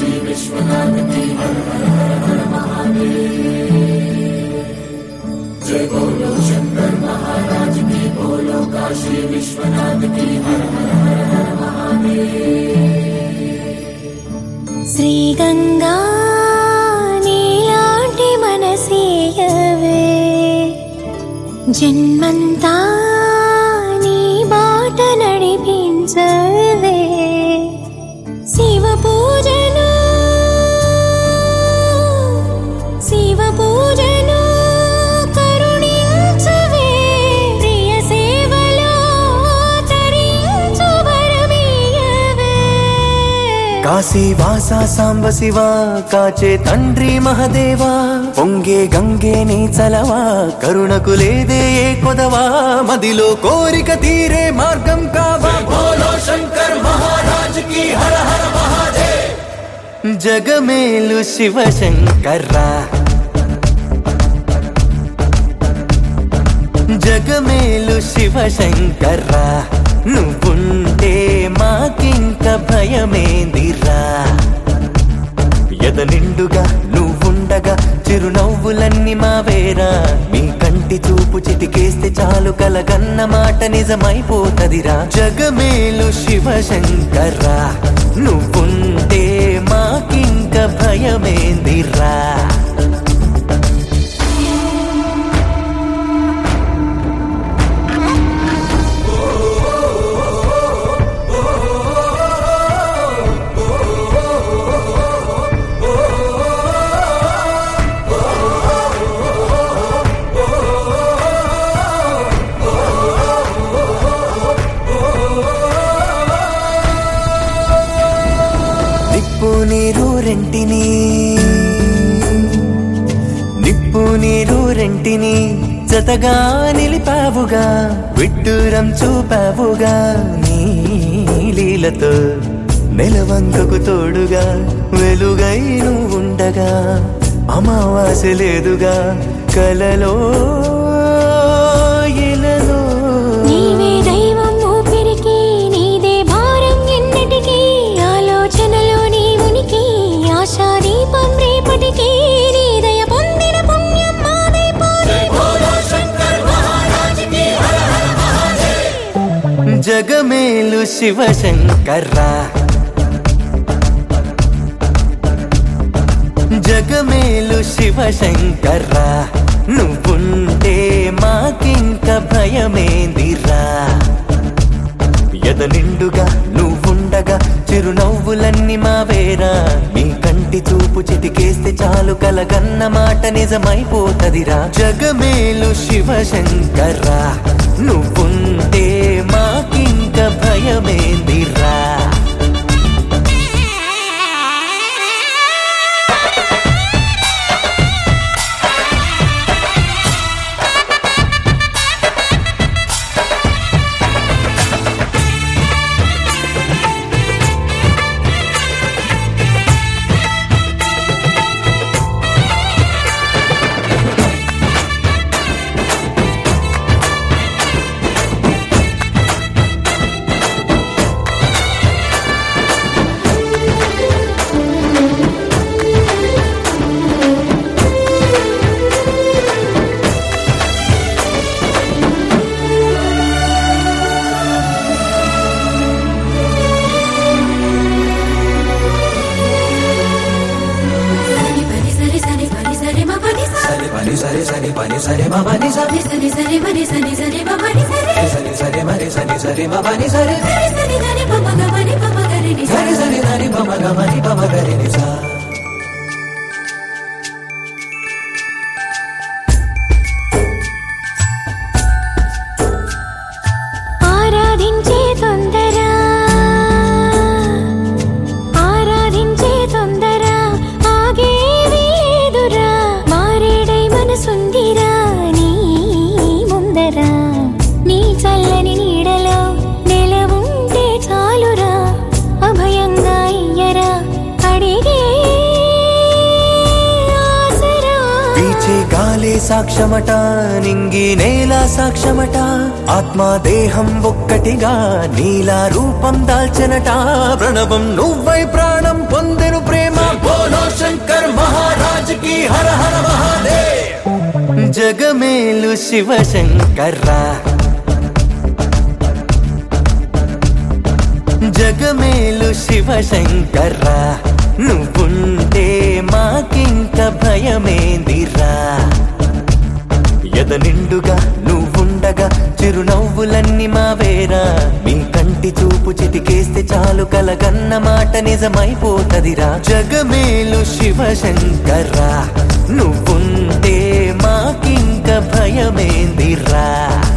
काशी विश्वनाथ की हर हर हर हर महादेव जय बोलो शंकर महाराज की बोलो काशी विश्वनाथ की हर हर हर हर महादेव శ్రీగంగా నీలాంటి మనసీయవే జన్మంతా నీ బాట నడిపించవే శివ పూజను శివ పూజను కరుణించవే ప్రియ సేవలో తరించు వరమీయవే కాశీ వాస సాంబ శివ కాచే తండ్రి మహదేవా పొంగే గంగే నీ చలవా కరుణకు లేదే ఏ కొదవా మదిలో కోరిక తీరే మార్గం కావా బోలో శంకర్ మహారాజ్ కి హర హర మహాదేవ్ జగమేలు శివ శంకర్రా జగమేలు శివ శంకర్రా నువ్వుంటే మాకింక భయమేందిరా ఎద నిండుగా నువ్వుండగా చిరునవ్వులన్నీ మావేరా మీ కంటి చూపు చిటికేస్తే చాలు కలగన్న మాట నిజమైపోతదిరా జగమేలు శివ శంకర్రా నువ్వుంటే మాకింక భయమేందిరా నిప్పు నీరు రెంటిని నిప్పు నీరు రెంటిని జతగా నిలిపావుగా విడ్డూరం చూపావుగా నీ లీలతో నెలవంకకు తోడుగా వెలుగై నువ్వు ఉండగా అమావాస్య లేదుగా కలలో ఇలలో నీవే దైవం ఊపిరికి నీదే భారం ఎన్నటికీ ఆలోచనలో నీ ఉనికి ఆశా దీపం రేపటికి నీ దయ పొందిన పుణ్యం మాదే జగమేలు శివ శంకర్రా జగమేలు శివ శంకర్రా నువ్వుంటే మాకింక భయమేందిరా ఎద నిండుగా నువ్వుండగా చిరునవ్వులన్నీ మావేరా మీ కంటి చూపు చిటికేస్తే చాలు కలగన్న మాట నిజమైపోతదిరా జగమేలు శివ శంకర్రా నువ్వుంటే మాకింక భయమేందిరా సని పని సరి సని పని సరి మ పని సరి పని సరి సరి పని సరి మ పని సరి సని సని పని సని సరి మ పని సరి సరి సరి మరి సరి సరి మ పని సరి సరి సని దని పమ గ పని పమ గరి ని సరి సరి దని పమ గ మని పమ గరి ని సా ఆరాధించే తొందర ఆరాధించే తొందర ఆగేది లేదురా మారేడై మనసుందిరా నీ ముందర నీ చల్లని నీడలో నెలవుంటే చాలురా అభయంగా ఇయ్యరా అడిగే ఆసరా పీచే గాలే సాక్ష్యమట నింగి నేల సాక్ష్యమట ఆత్మ దేహం ఒక్కటిగా నీలా రూపం దాల్చనట ప్రణవం నువ్వై ప్రాణం పొందెను ప్రేమ శంకర్ మహారాజ్ కి హర హర మహాదేవ్ జగమేలు శివశంకర్రా జగమేలు శివశంకర్రా నువ్వుంటే మాకింక భయమేందిరా ఎద నిండుగా నువ్వుండగా చిరునవ్వులన్నీ మావేరా మీ కంటి చూపు చిటికేస్తే చాలు కలగన్న మాట నిజమైపోతదిరా జగమేలు శివశంకర్రా నువ్వుంటే మాకింక భయమేందిరా